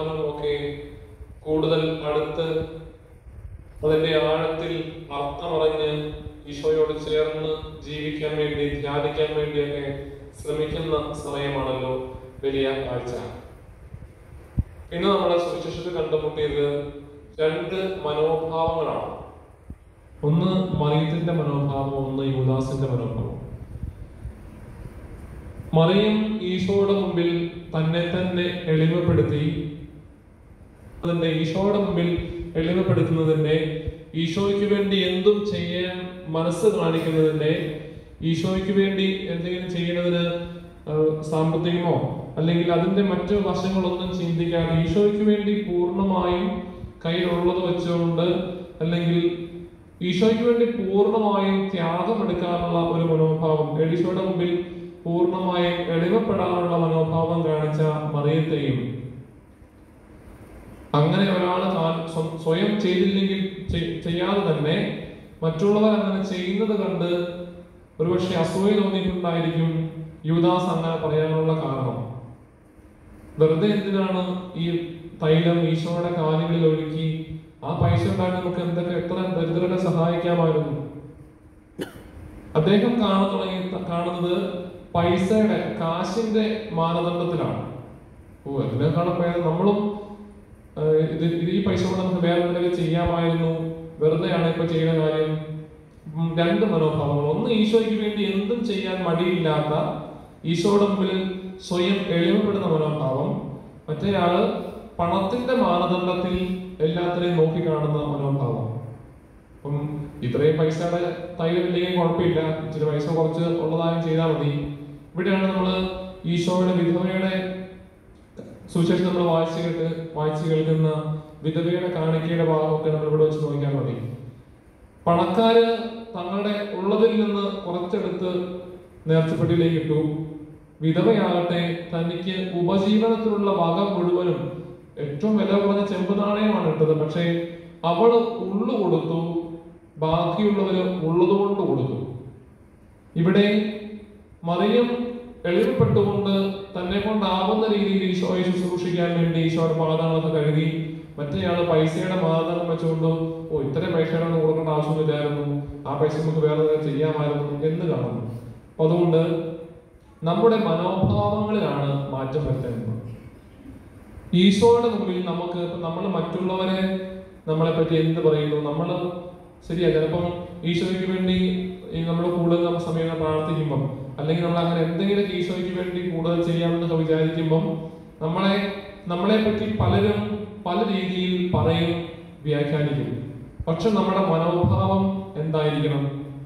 വർത്തമാനവും ഒക്കെ കൂടുതൽ അടുത്ത് അതിന്റെ ആഴത്തിൽ അർത്ഥമറിഞ്ഞ് ഈശോയോട് ചേർന്ന് ജീവിക്കാൻ വേണ്ടി ധ്യാനിക്കാൻ വേണ്ടിയൊക്കെ ശ്രമിക്കുന്ന സമയമാണല്ലോ വലിയ കാഴ്ച ഇന്ന് നമ്മുടെ സുവിശേഷത്തിൽ കണ്ടുമുട്ടിയത് രണ്ട് മനോഭാവങ്ങളാണ് ഒന്ന് മറിയത്തിന്റെ മനോഭാവം ഒന്ന് യുവദാസിന്റെ മനോഭാവം മറിയം ഈശോയുടെ മുമ്പിൽ തന്നെ തന്നെ എളിമപ്പെടുത്തി അതിന്റെ ഈശോയുടെ മുമ്പിൽ എളിമപ്പെടുത്തുന്നതിന്റെ ഈശോയ്ക്ക് വേണ്ടി എന്തും ചെയ്യാൻ മനസ്സ് കാണിക്കുന്നതിന്റെ ഈശോയ്ക്ക് വേണ്ടി എന്തെങ്കിലും ചെയ്യുന്നതിന് ആ, സാമ്പത്തികമോ അല്ലെങ്കിൽ അതിന്റെ മറ്റു വശങ്ങളൊന്നും ചിന്തിക്കാതെ ഈശോയ്ക്ക് വേണ്ടി പൂർണ്ണമായും കയ്യിലുള്ളത് വെച്ചുകൊണ്ട് അല്ലെങ്കിൽ ഈശോയ്ക്ക് വേണ്ടി പൂർണ്ണമായും ത്യാഗമെടുക്കാനുള്ള ഒരു മനോഭാവം ഈശോയുടെ മുമ്പിൽ പൂർണ്ണമായും എളിമപ്പെടാനുള്ള മനോഭാവം കാണിച്ച മറിയത്തെയും അങ്ങനെ ഒരാൾ സ്വയം ചെയ്തില്ലെങ്കിൽ ചെയ്- ചെയ്യാതെ തന്നെ മറ്റുള്ളവർ അങ്ങനെ ചെയ്യുന്നത് കണ്ട് ഒരുപക്ഷെ അസൂയ തോന്നിയിട്ടുണ്ടായിരിക്കും യുവദാസ് അങ്ങനെ പറയാനുള്ള കാരണം വെറുതെ എന്തിനാണ് ഈ തൈലം ഈശോയുടെ കാലുകളിൽ ഒഴുക്കി ആ പൈസ ഉണ്ടായിട്ട് നമുക്ക് എന്തൊക്കെ എത്ര ദരിദ്രരെ സഹായിക്കാമായിരുന്നു അദ്ദേഹം കാണാൻ തുടങ്ങി കാണുന്നത് പൈസയുടെ കാശിന്റെ മാനദണ്ഡത്തിലാണ് ഓ അതിനേക്കാളും ഭേദം നമ്മളും ആ, ഇത് ഇത് ഈ പൈസ കൊണ്ട് നമുക്ക് വേറെ എന്തെങ്കിലും ചെയ്യാമായിരുന്നു വെറുതെയാണ് ഇപ്പൊ ചെയ്യുന്ന കാര്യം ഉം, രണ്ട് മനോഭാവങ്ങൾ ഒന്ന് ഈശോയ്ക്ക് വേണ്ടി എന്തും ചെയ്യാൻ മടിയില്ലാത്ത ഈശോയുടെ മുമ്പിൽ സ്വയം എളിമപ്പെടുന്ന മനോഭാവം മറ്റേയാള് പണത്തിന്റെ മാനദണ്ഡത്തിൽ എല്ലാത്തിനെയും നോക്കിക്കാണുന്ന മനോഭാവം അപ്പം ഇത്രയും പൈസയുടെ തൈലമില്ലെങ്കിൽ കുഴപ്പമില്ല ഇച്ചിരി പൈസ കുറച്ച് ഉള്ളതായും ചെയ്താൽ മതി ഇവിടെയാണ് നമ്മൾ ഈശോയുടെ വിധവയുടെ സുവിശേഷം നമ്മൾ വായിച്ചു കേട്ട് വായിച്ചു കേൾക്കുന്ന വിധവയുടെ കാണിക്കയുടെ ഭാഗമൊക്കെ നമ്മൾ ഇവിടെ വെച്ച് നോക്കിയാൽ മതി പണക്കാര് തങ്ങളുടെ ഉള്ളതിൽ നിന്ന് കുറച്ചെടുത്ത് നേർച്ചപ്പെട്ടിയിലേക്ക് ഇട്ടു വിധവയാകട്ടെ തനിക്ക് ഉപജീവനത്തിനുള്ള വക മുഴുവനും ഏറ്റവും വില കുറഞ്ഞ ചെമ്പ് നാണയമാണ് ഇട്ടത് പക്ഷേ അവള് ഉള്ളു കൊടുത്തു ബാക്കിയുള്ളവര് ഉള്ളതുകൊണ്ട് കൊടുത്തു ഇവിടെ മറിയം എളിമപ്പെട്ടുകൊണ്ട് തന്നെ കൊണ്ടാവുന്ന രീതിയിൽ ഈശോയെ ശുശ്രൂഷിക്കാൻ വേണ്ടി ഈശോയുടെ പാദങ്ങളൊക്കെ കഴുകി മറ്റേയാള് പൈസയുടെ മാനദണ്ഡം വെച്ചുകൊണ്ട് ഓ ഇത്രയും പൈസയുടെ ഒന്നും കൊടുക്കേണ്ട ആവശ്യമില്ലായിരുന്നു ആ പൈസ നമുക്ക് വേറെ എന്തെങ്കിലും ചെയ്യാമായിരുന്നു എന്ന് കാണുന്നു അപ്പൊ അതുകൊണ്ട് നമ്മുടെ മനോഭാവങ്ങളിലാണ് മാറ്റം വരുത്തേണ്ടത് ഈശോയുടെ മുമ്പിൽ നമുക്ക് നമ്മൾ മറ്റുള്ളവരെ നമ്മളെ പറ്റി എന്ത് പറയുന്നു നമ്മൾ ശരിയാ ചിലപ്പം ഈശോയ്ക്ക് വേണ്ടി നമ്മൾ കൂടുതൽ നമ്മൾ സമയം പ്രാർത്ഥിക്കുമ്പം അല്ലെങ്കിൽ നമ്മൾ അങ്ങനെ എന്തെങ്കിലും ഈശോയ്ക്ക് വേണ്ടി കൂടുതൽ ചെയ്യാമെന്നൊക്കെ വിചാരിക്കുമ്പം നമ്മളെ നമ്മളെ പറ്റി പലരും പല രീതിയിൽ പറയും വ്യാഖ്യാനിക്കും പക്ഷെ നമ്മുടെ മനോഭാവം എന്തായിരിക്കണം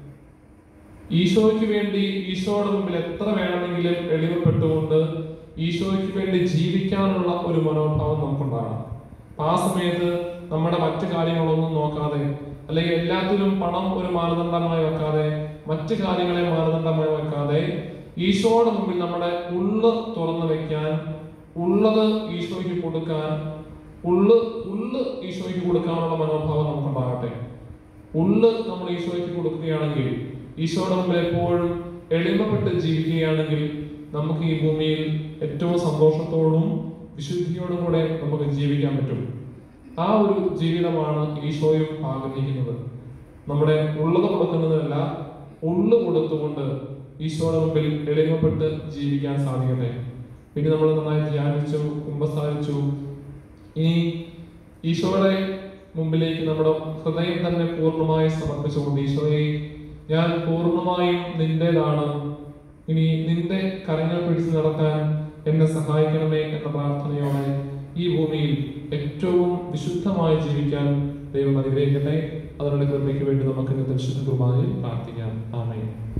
ഈശോയ്ക്ക് വേണ്ടി ഈശോയുടെ മുമ്പിൽ എത്ര വേണമെങ്കിലും എളിമപ്പെട്ടുകൊണ്ട് ഈശോയ്ക്ക് വേണ്ടി ജീവിക്കാനുള്ള ഒരു മനോഭാവം നമുക്കുണ്ടാകണം അപ്പൊ ആ സമയത്ത് നമ്മുടെ മറ്റു കാര്യങ്ങളൊന്നും നോക്കാതെ അല്ലെങ്കിൽ എല്ലാത്തിലും പണം ഒരു മാനദണ്ഡമായി വെക്കാതെ മറ്റു കാര്യങ്ങളെ മാനദണ്ഡമായി വെക്കാതെ ഈശോയുടെ മുമ്പിൽ നമ്മുടെ ഉള്ള് തുറന്നു വെക്കാൻ ഉള്ളത് ഈശോയ്ക്ക് കൊടുക്കാൻ ഉള്ള് ഉള്ള് ഈശോയ്ക്ക് കൊടുക്കാനുള്ള മനോഭാവം നമുക്കുണ്ടാകട്ടെ ഉള്ള് നമ്മൾ ഈശോയ്ക്ക് കൊടുക്കുകയാണെങ്കിൽ ഈശോയുടെ മുമ്പിൽ എപ്പോഴും എളിമപ്പെട്ട് ജീവിക്കുകയാണെങ്കിൽ നമുക്ക് ഈ ഭൂമിയിൽ ഏറ്റവും സന്തോഷത്തോടും വിശുദ്ധിയോടും കൂടെ നമുക്ക് ജീവിക്കാൻ പറ്റും ആ ഒരു ജീവിതമാണ് ഈശോയും ആഗ്രഹിക്കുന്നത് നമ്മുടെ ഉള്ളത് കൊടുക്കുന്നതല്ല ഉള്ളു കൊടുത്തുകൊണ്ട് ഈശോയുടെ മുമ്പിൽ എളിമപ്പെട്ട് ജീവിക്കാൻ സാധിക്കട്ടെ പിന്നെ നമ്മൾ നന്നായി ധ്യാനിച്ചു കുമ്പസാരിച്ചു ഇനി ഈശോയുടെ മുമ്പിലേക്ക് നമ്മുടെ ഹൃദയം തന്നെ പൂർണ്ണമായി സമർപ്പിച്ചുകൊണ്ട് ഈശോയെ ഞാൻ പൂർണ്ണമായും നിന്റേതാണ് ഇനി നിന്റെ കരങ്ങൾ പിടിച്ചു നടക്കാൻ എന്നെ സഹായിക്കണമേ എന്ന പ്രാർത്ഥനയോടെ ഈ ഭൂമിയിൽ ഏറ്റവും വിശുദ്ധമായി ജീവിക്കാൻ ദൈവം അനുഗ്രഹിക്കട്ടെ അതിനുള്ള കൃപയ്ക്ക് വേണ്ടി നമുക്ക് ഇന്നത്തെ വിശുദ്ധ കുർബാനയിൽ പ്രാർത്ഥിക്കാം ആമേൻ